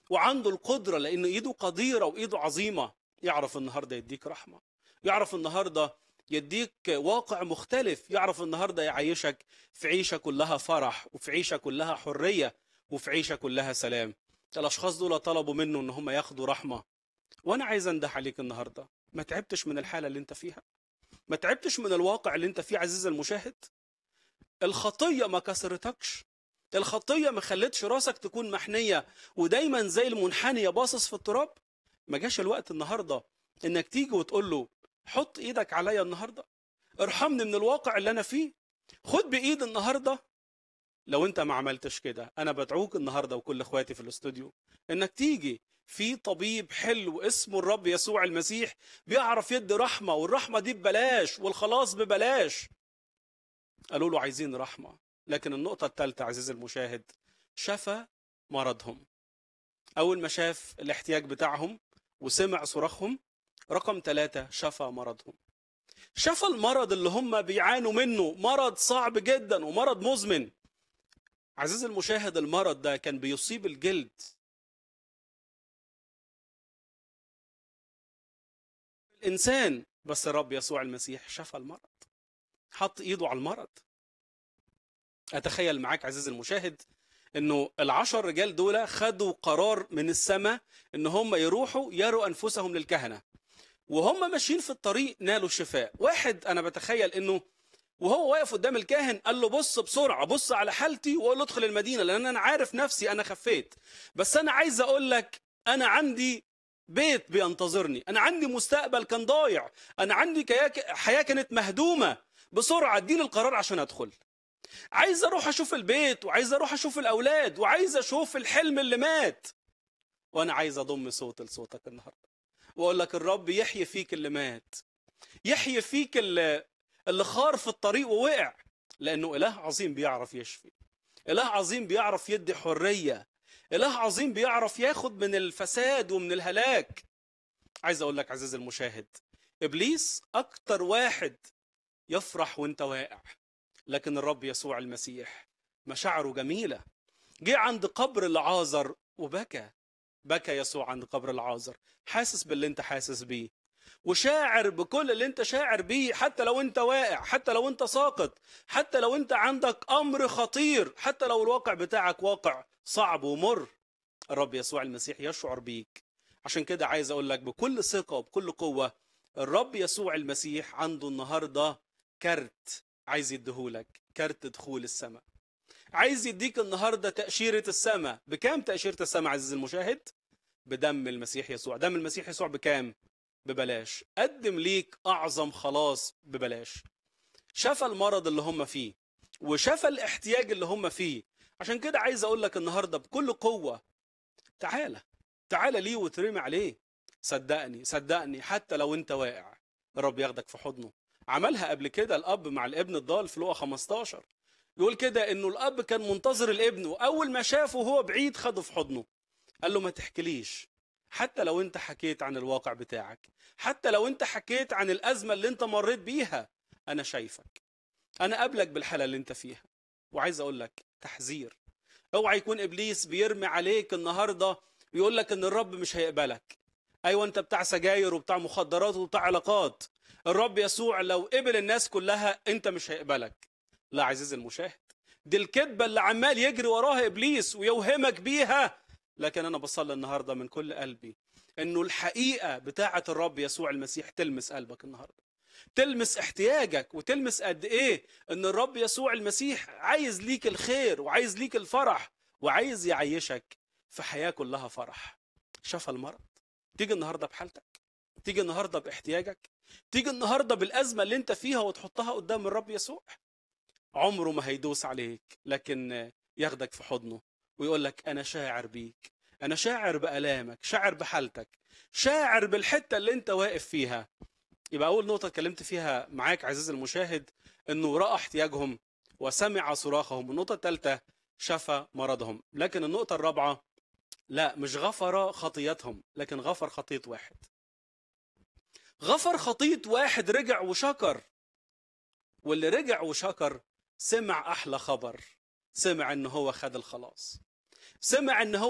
وعنده القدرة لأن إيده قديرة وإيده عظيمة يعرف النهاردة يديك رحمة يعرف النهاردة يديك واقع مختلف يعرف النهاردة يعيشك في عيشة كلها فرح وفي عيشة كلها حرية وفي عيشة كلها سلام الأشخاص دول طلبوا منه إن هم ياخدوا رحمة وأنا عايز أنده عليك النهاردة ما تعبتش من الحالة اللي أنت فيها ما تعبتش من الواقع اللي أنت فيه عزيزي المشاهد الخطية ما كسرتكش الخطية ما خلتش راسك تكون محنية ودايما زي المنحنية باصص في التراب ما جاش الوقت النهاردة انك تيجي وتقول له حط ايدك عليا النهاردة ارحمني من الواقع اللي انا فيه خد بايد النهاردة لو انت ما عملتش كده انا بدعوك النهاردة وكل اخواتي في الاستوديو انك تيجي في طبيب حلو اسمه الرب يسوع المسيح بيعرف يدي رحمة والرحمة دي ببلاش والخلاص ببلاش قالوا له عايزين رحمة لكن النقطة الثالثة عزيزي المشاهد شفى مرضهم أول ما شاف الاحتياج بتاعهم وسمع صراخهم رقم ثلاثة شفى مرضهم شفى المرض اللي هم بيعانوا منه مرض صعب جدا ومرض مزمن عزيزي المشاهد المرض ده كان بيصيب الجلد الإنسان بس الرب يسوع المسيح شفى المرض حط إيده على المرض اتخيل معاك عزيزي المشاهد انه العشر رجال دول خدوا قرار من السماء ان هم يروحوا يروا انفسهم للكهنه وهم ماشيين في الطريق نالوا الشفاء واحد انا بتخيل انه وهو واقف قدام الكاهن قال له بص بسرعه بص على حالتي وقول له ادخل المدينه لان انا عارف نفسي انا خفيت بس انا عايز اقول لك انا عندي بيت بينتظرني انا عندي مستقبل كان ضايع انا عندي كياك- حياه كانت مهدومه بسرعه اديني القرار عشان ادخل عايز اروح اشوف البيت وعايز اروح اشوف الاولاد وعايز اشوف الحلم اللي مات وانا عايز اضم صوت لصوتك النهارده واقول لك الرب يحيي فيك اللي مات يحيي فيك اللي اللي خار في الطريق ووقع لانه اله عظيم بيعرف يشفي اله عظيم بيعرف يدي حريه اله عظيم بيعرف ياخد من الفساد ومن الهلاك عايز اقول لك عزيزي المشاهد ابليس اكتر واحد يفرح وانت واقع لكن الرب يسوع المسيح مشاعره جميلة جه عند قبر العازر وبكى بكى يسوع عند قبر العازر حاسس باللي انت حاسس بيه وشاعر بكل اللي انت شاعر بيه حتى لو انت واقع حتى لو انت ساقط حتى لو انت عندك امر خطير حتى لو الواقع بتاعك واقع صعب ومر الرب يسوع المسيح يشعر بيك عشان كده عايز اقول لك بكل ثقة وبكل قوة الرب يسوع المسيح عنده النهاردة كارت عايز يديهولك كارت دخول السماء عايز يديك النهارده تأشيرة السماء بكام تأشيرة السماء عزيزي المشاهد بدم المسيح يسوع دم المسيح يسوع بكام ببلاش قدم ليك أعظم خلاص ببلاش شفى المرض اللي هم فيه وشفى الاحتياج اللي هم فيه عشان كده عايز أقول لك النهارده بكل قوة تعالى تعالى ليه وترمي عليه صدقني صدقني حتى لو انت واقع الرب ياخدك في حضنه عملها قبل كده الاب مع الابن الضال في لقا 15 يقول كده انه الاب كان منتظر الابن واول ما شافه وهو بعيد خده في حضنه قال له ما تحكيليش حتى لو انت حكيت عن الواقع بتاعك حتى لو انت حكيت عن الازمه اللي انت مريت بيها انا شايفك انا قابلك بالحاله اللي انت فيها وعايز اقول لك تحذير اوعى يكون ابليس بيرمي عليك النهارده ويقول لك ان الرب مش هيقبلك ايوه انت بتاع سجاير وبتاع مخدرات وبتاع علاقات الرب يسوع لو قبل الناس كلها انت مش هيقبلك لا عزيزي المشاهد دي الكذبه اللي عمال يجري وراها ابليس ويوهمك بيها لكن انا بصلي النهارده من كل قلبي انه الحقيقه بتاعه الرب يسوع المسيح تلمس قلبك النهارده تلمس احتياجك وتلمس قد ايه ان الرب يسوع المسيح عايز ليك الخير وعايز ليك الفرح وعايز يعيشك في حياه كلها فرح شفى المرض تيجي النهارده بحالتك تيجي النهارده باحتياجك تيجي النهارده بالازمه اللي انت فيها وتحطها قدام الرب يسوع عمره ما هيدوس عليك لكن ياخدك في حضنه ويقول لك انا شاعر بيك انا شاعر بالامك شاعر بحالتك شاعر بالحته اللي انت واقف فيها يبقى اول نقطه اتكلمت فيها معاك عزيزي المشاهد انه راى احتياجهم وسمع صراخهم النقطه الثالثه شفى مرضهم لكن النقطه الرابعه لا مش غفر خطيتهم لكن غفر خطيه واحد غفر خطيه واحد رجع وشكر واللي رجع وشكر سمع احلى خبر سمع ان هو خد الخلاص سمع ان هو